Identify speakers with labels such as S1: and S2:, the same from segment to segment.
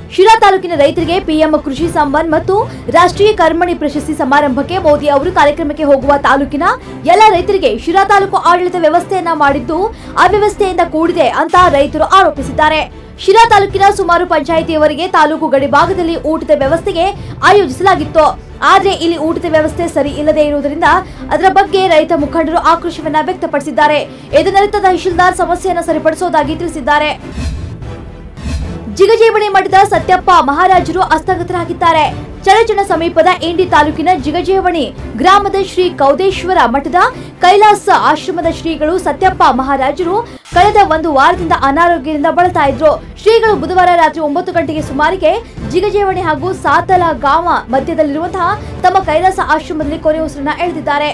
S1: ಶಿರಾ ತಾಲೂಕಿನ ರೈತರಿಗೆ ಪಿಎಂ ಕೃಷಿ ಸಮ್ಮಾನ್ ಮತ್ತು ರಾಷ್ಟ್ರೀಯ ಕರ್ಮಣಿ ಪ್ರಶಸ್ತಿ ಸಮಾರಂಭಕ್ಕೆ ಮೋದಿ ಅವರು ಕಾರ್ಯಕ್ರಮಕ್ಕೆ ಹೋಗುವ ತಾಲೂಕಿನ ಎಲ್ಲ ರೈತರಿಗೆ ಶಿರಾ ತಾಲೂಕು ಆಡಳಿತ ವ್ಯವಸ್ಥೆಯನ್ನ ಮಾಡಿದ್ದು ಅವ್ಯವಸ್ಥೆಯಿಂದ ಕೂಡಿದೆ ಅಂತ ರೈತರು ಆರೋಪಿಸಿದ್ದಾರೆ ಶಿರಾ ತಾಲೂಕಿನ ಸುಮಾರು ಪಂಚಾಯಿತಿಯವರಿಗೆ ತಾಲೂಕು ಗಡಿಭಾಗದಲ್ಲಿ ಊಟದ ವ್ಯವಸ್ಥೆಗೆ ಆಯೋಜಿಸಲಾಗಿತ್ತು ಆದ್ರೆ ಇಲ್ಲಿ ಊಟದ ವ್ಯವಸ್ಥೆ ಸರಿ ಇಲ್ಲದೆ ಇರುವುದರಿಂದ ಅದರ ಬಗ್ಗೆ ರೈತ ಮುಖಂಡರು ಆಕ್ರೋಶವನ್ನ ವ್ಯಕ್ತಪಡಿಸಿದ್ದಾರೆ ಇದನ್ನರಿತ ತಹಶೀಲ್ದಾರ್ ಸಮಸ್ಯೆಯನ್ನು ಸರಿಪಡಿಸುವುದಾಗಿ ತಿಳಿಸಿದ್ದಾರೆ ಜಿಗಜೀವಣಿ ಮಠದ ಸತ್ಯಪ್ಪ ಮಹಾರಾಜರು ಹಸ್ತಗತರಾಗಿದ್ದಾರೆ ಚಳಚಣ ಸಮೀಪದ ಇಂಡಿ ತಾಲೂಕಿನ ಜಿಗಜೇವಣಿ ಗ್ರಾಮದ ಶ್ರೀ ಕೌದೇಶ್ವರ ಮಠದ ಕೈಲಾಸ ಆಶ್ರಮದ ಶ್ರೀಗಳು ಸತ್ಯಪ್ಪ ಮಹಾರಾಜರು ಕಳೆದ ಒಂದು ವಾರದಿಂದ ಅನಾರೋಗ್ಯದಿಂದ ಬಳಲ್ತಾ ಇದ್ರು ಶ್ರೀಗಳು ಬುಧವಾರ ರಾತ್ರಿ ಒಂಬತ್ತು ಗಂಟೆಗೆ ಸುಮಾರಿಗೆ ಜಿಗಜೇವಣಿ ಹಾಗೂ ಸಾತಲ ಗಾಮ ಮಧ್ಯದಲ್ಲಿರುವಂತಹ ತಮ್ಮ ಕೈಲಾಸ ಆಶ್ರಮದಲ್ಲಿ ಕೊನೆ ಉಸಿರನ್ನ ಎಳೆದಿದ್ದಾರೆ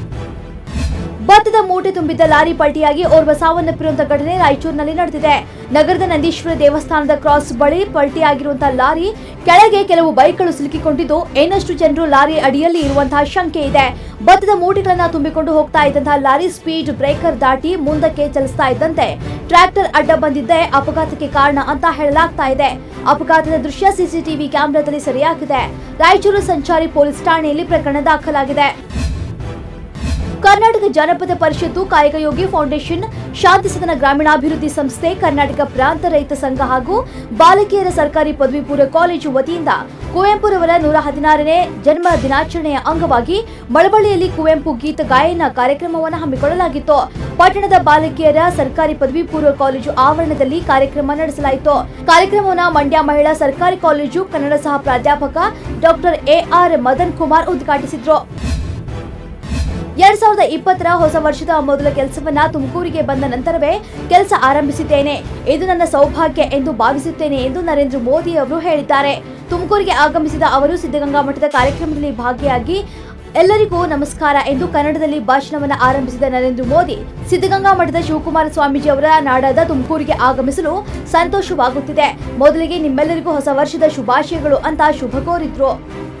S1: ಭತ್ತದ ಮೂಟೆ ತುಂಬಿದ್ದ ಲಾರಿ ಪಲ್ಟಿಯಾಗಿ ಓರ್ವ ಸಾವನ್ನಪ್ಪಿರುವಂತಹ ಘಟನೆ ರಾಯಚೂರಿನಲ್ಲಿ ನಡೆದಿದೆ ನಗರದ ನಂದೀಶ್ವರ ದೇವಸ್ಥಾನದ ಕ್ರಾಸ್ ಬಳಿ ಪಲ್ಟಿಯಾಗಿರುವಂತಹ ಲಾರಿ ಕೆಳಗೆ ಕೆಲವು ಬೈಕ್ಗಳು ಸಿಲುಕಿಕೊಂಡಿದ್ದು ಇನ್ನಷ್ಟು ಜನರು ಲಾರಿ ಅಡಿಯಲ್ಲಿ ಇರುವಂತಹ ಶಂಕೆ ಇದೆ ಭತ್ತದ ಮೂಟೆಗಳನ್ನ ತುಂಬಿಕೊಂಡು ಹೋಗ್ತಾ ಇದ್ದಂತಹ ಲಾರಿ ಸ್ಪೀಡ್ ಬ್ರೇಕರ್ ದಾಟಿ ಮುಂದಕ್ಕೆ ಚಲಿಸ್ತಾ ಇದ್ದಂತೆ ಟ್ರ್ಯಾಕ್ಟರ್ ಅಡ್ಡ ಬಂದಿದ್ದೇ ಅಪಘಾತಕ್ಕೆ ಕಾರಣ ಅಂತ ಹೇಳಲಾಗ್ತಾ ಇದೆ ಅಪಘಾತದ ದೃಶ್ಯ ಸಿಸಿಟಿವಿ ಕ್ಯಾಮೆರಾದಲ್ಲಿ ಸೆರೆಯಾಗಿದೆ ರಾಯಚೂರು ಸಂಚಾರಿ ಪೊಲೀಸ್ ಠಾಣೆಯಲ್ಲಿ ಪ್ರಕರಣ ದಾಖಲಾಗಿದೆ ಕರ್ನಾಟಕ ಜನಪದ ಪರಿಷತ್ತು ಕಾಯಕಯೋಗಿ ಫೌಂಡೇಶನ್ ಶಾಂತಿ ಸದನ ಗ್ರಾಮೀಣಾಭಿವೃದ್ಧಿ ಸಂಸ್ಥೆ ಕರ್ನಾಟಕ ಪ್ರಾಂತ ರೈತ ಸಂಘ ಹಾಗೂ ಬಾಲಕಿಯರ ಸರ್ಕಾರಿ ಪದವಿ ಪೂರ್ವ ಕಾಲೇಜು ವತಿಯಿಂದ ಕುವೆಂಪುರವರ ನೂರ ಹದಿನಾರನೇ ಜನ್ಮ ದಿನಾಚರಣೆಯ ಅಂಗವಾಗಿ ಮಳವಳ್ಳಿಯಲ್ಲಿ ಕುವೆಂಪು ಗೀತ ಗಾಯನ ಕಾರ್ಯಕ್ರಮವನ್ನು ಹಮ್ಮಿಕೊಳ್ಳಲಾಗಿತ್ತು ಪಟ್ಟಣದ ಬಾಲಕಿಯರ ಸರ್ಕಾರಿ ಪದವಿ ಪೂರ್ವ ಕಾಲೇಜು ಆವರಣದಲ್ಲಿ ಕಾರ್ಯಕ್ರಮ ನಡೆಸಲಾಯಿತು ಕಾರ್ಯಕ್ರಮವನ್ನು ಮಂಡ್ಯ ಮಹಿಳಾ ಸರ್ಕಾರಿ ಕಾಲೇಜು ಕನ್ನಡ ಸಹ ಪ್ರಾಧ್ಯಾಪಕ ಡಾಕ್ಟರ್ ಎಆರ್ ಮದನ್ ಕುಮಾರ್ ಉದ್ಘಾಟಿಸಿದ್ರು ಎರಡ್ ಸಾವಿರದ ಇಪ್ಪತ್ತರ ಹೊಸ ವರ್ಷದ ಮೊದಲ ಕೆಲಸವನ್ನ ತುಮಕೂರಿಗೆ ಬಂದ ನಂತರವೇ ಕೆಲಸ ಆರಂಭಿಸಿದ್ದೇನೆ ಇದು ನನ್ನ ಸೌಭಾಗ್ಯ ಎಂದು ಭಾವಿಸುತ್ತೇನೆ ಎಂದು ನರೇಂದ್ರ ಮೋದಿ ಅವರು ಹೇಳಿದ್ದಾರೆ ತುಮಕೂರಿಗೆ ಆಗಮಿಸಿದ ಅವರು ಸಿದ್ಧಗಂಗಾ ಮಠದ ಕಾರ್ಯಕ್ರಮದಲ್ಲಿ ಭಾಗಿಯಾಗಿ ಎಲ್ಲರಿಗೂ ನಮಸ್ಕಾರ ಎಂದು ಕನ್ನಡದಲ್ಲಿ ಭಾಷಣವನ್ನು ಆರಂಭಿಸಿದ ನರೇಂದ್ರ ಮೋದಿ ಸಿದ್ಧಗಂಗಾ ಮಠದ ಶಿವಕುಮಾರ ಸ್ವಾಮೀಜಿ ಅವರ ನಾಡಾದ ತುಮಕೂರಿಗೆ ಆಗಮಿಸಲು ಸಂತೋಷವಾಗುತ್ತಿದೆ ಮೊದಲಿಗೆ ನಿಮ್ಮೆಲ್ಲರಿಗೂ ಹೊಸ ವರ್ಷದ ಶುಭಾಶಯಗಳು ಅಂತ ಶುಭ ಕೋರಿದ್ರು